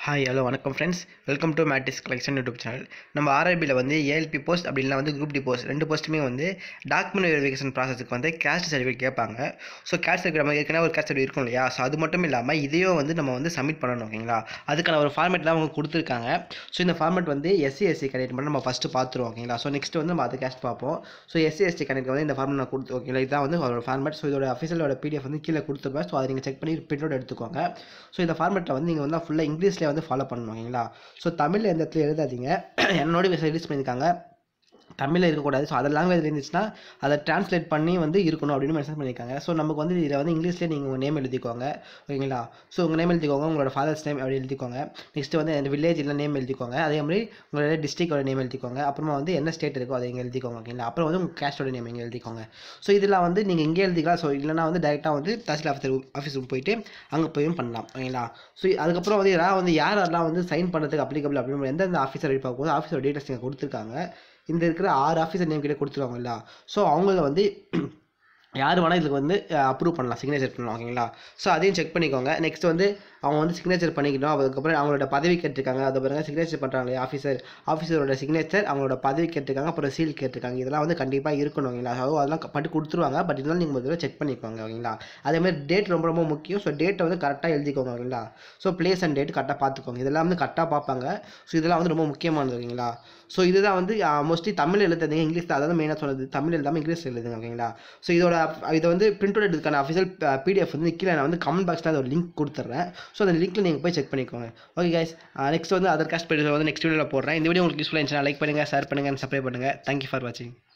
hi hello வணக்கம் friends welcome to மேட்டிஸ் collection YouTube channel நம்ம ஆர்ஐபியில் வந்து ஏஎல்பி போஸ்ட் அப்படி இல்லைனா வந்து குரூப் டி போஸ்ட் ரெண்டு போஸ்ட்டுமே வந்து டாக்குமெண்ட் வெரிஃபிகேஷன் ப்ராசஸுக்கு வந்து கேஸ்ட் சர்டிஃபிகேட் கேட்பாங்க ஸோ கேஸ்ட் சர்டிஃபிகேட் நம்ம ஏற்கனவே ஒரு கேஸ்ட் சர்டிஃபிகேட் இருக்கும் இல்லையா ஸோ அது மட்டும் இல்லாமல் இதையும் வந்து நம்ம வந்து சப்மிட் பண்ணணும் ஓகேங்களா அதுக்கான ஒரு ஃபார்மேட்லாம் அவங்க கொடுத்துருக்காங்க ஸோ இந்த ஃபார்மேட் வந்து எஸ்சி எஸ்சி கேண்டிடேட் மட்டும் நம்ம ஃபஸ்ட்டு பார்த்துருவோம் ஓகேங்களா ஸோ நெக்ஸ்ட் வந்து நம்ம அது கேஸ்ட் பார்ப்போம் ஸோ எஸ்சி எஸ்டி கேண்டிடேட் வந்து இந்த ஃபார்மேட் நான் கொடுத்து ஓகேங்களா இதுதான் வந்து ஒரு ஃபார்மேட் ஸோ இதோட அஃபிஷியலோட பிடிஎஃப் வந்து கீழே கொடுத்துருப்பேன் ஸோ அதை நீங்கள் செக் பண்ணி பிரிண்ட் அவுட் எடுத்துக்கோங்க ஸோ இந்த ஃபார்மேட்டில் வந்து நீங்கள் வந்து ஃபுல்லாக இங்கிலீஷ்லேயே வந்து ஃபாலோ பண்ணணும் ஓகேங்களா ஸோ தமிழில் எந்த இடத்துல எழுதாதீங்க என்னோட ரிலீஸ் பண்ணியிருக்காங்க தமிழில் இருக்கக்கூடாது ஸோ அதர் லாங்குவேஜ் இருந்துச்சுன்னா அதை ட்ரான்ஸ்லேட் பண்ணி வந்து இருக்கணும் அப்படின்னு மென்ஷன் பண்ணியிருக்காங்க ஸோ நமக்கு வந்து இதில் வந்து இங்கிலீஷ்லேயே நீங்கள் உங்கள் நேம் எழுதிக்கோங்க ஓகேங்களா ஸோ உங்கள் நேம் எழுதிக்கோங்க உங்களோட ஃபாதர்ஸ் நேம் அப்படி எழுதிக்கோங்க நெக்ஸ்ட் வந்து அந்த வில்லேஜ் இல்லை நேம் எழுதிக்கோங்க அதே மாதிரி உங்களோட டிஸ்ட்ரிக்டோட நேம் எழுதிக்கோங்க அப்புறமா வந்து என்ன ஸ்டேட் இருக்கோ அதை இங்கே எழுதிக்கோங்க ஓகேங்களா அப்புறம் வந்து உங்கள் கேஸ்டோட நேம் இங்கே எழுதிக்கோங்க ஸோ இதெல்லாம் வந்து நீங்கள் இங்கே எழுதிக்கலாம் ஸோ இல்லைனா வந்து டேரெக்டாக வந்து தஹசில் ஆஃபீஸர் ஆஃபீஸுக்கு போயிட்டு அங்கே போயும் பண்ணலாம் ஓகேங்களா ஸோ அதுக்கப்புறம் வந்து யாராவது வந்து யாரெல்லாம் வந்து சைன் பண்ணுறதுக்கு அப்ளிகபிள் அப்படின்னு எந்தெந்த ஆஃபீஸர் பார்க்கும்போது ஆஃபீஸோட டீட்டெயில்ஸ் நீங்கள் கொடுத்துருக்காங்க இந்த இருக்கிற ஆறு ஆஃபீஸர் நேம் கிட்ட கொடுத்துருவாங்கல்ல ஸோ அவங்கள வந்து யார் வேணால் இதுக்கு வந்து அப்ரூவ் பண்ணலாம் சிக்னேச்சர் பண்ணலாம் ஓகேங்களா ஸோ அதையும் செக் பண்ணிக்கோங்க நெக்ஸ்ட் வந்து அவங்க வந்து சிக்னேச்சர் பண்ணிக்கணும் அதுக்கப்புறம் அவங்களோட பதவி கேட்டிருக்காங்க அது பாருங்க சிக்னேச்சர் பண்ணுறாங்களே ஆஃபீஸர் ஆஃபீஸரோட சிக்னேச்சர் அவங்களோட பதவி கேட்டிருக்காங்க அப்புறம் சீல் கேட்டிருக்காங்க இதெல்லாம் வந்து கண்டிப்பாக இருக்கணும் ஓகேங்களா ஸோ அதெல்லாம் பண்ணி கொடுத்துருவாங்க பட் இருந்தாலும் நீங்கள் முதல்ல செக் பண்ணிக்கோங்க ஓகேங்களா அதே மாதிரி டேட் ரொம்ப ரொம்ப முக்கியம் ஸோ டேட்டை வந்து கரெக்டாக எழுதிக்கோங்க ஓகேங்களா ஸோ பிளேஸ் அண்ட் டேட் கரெக்டாக பார்த்துக்கோங்க இதெல்லாம் வந்து கரெக்டாக பார்ப்பாங்க ஸோ இதெல்லாம் வந்து ரொம்ப முக்கியமானது ஓகேங்களா ஸோ இதுதான் வந்து மோஸ்ட்லி தமிழ் எழுதுறதுங்க இங்கிலீஷ் அதாவது மெயினாக சொன்னது தமிழ் எழுதாமல் இங்கிலீஷ் எழுதுங்க ஓகேங்களா ஸோ இதோட இதை வந்து பிரிண்ட் அவுட் எடுத்துக்கான அஃபிஷியல் பிடிஎஃப் வந்து கீழே நான் வந்து கமெண்ட் பாக்ஸில் அது ஒரு லிங்க் கொடுத்துட்றேன் ஸோ அந்த லிங்க்கில் நீங்கள் போய் செக் பண்ணிக்கோங்க ஓகே கைஸ் நெக்ஸ்ட் வந்து அதர் காஸ்ட் வந்து நெக்ஸ்ட் வீடியோவில் போடுறேன் இந்த வீடியோ உங்களுக்கு யூஸ்ஃபுல்லாக இருந்துச்சுன்னா லைக் பண்ணுங்கள் ஷேர் பண்ணுங்கள் சப்ஸ்கிரைப் பண்ணுங்கள் தேங்க்யூ ஃபார் வாட்சிங்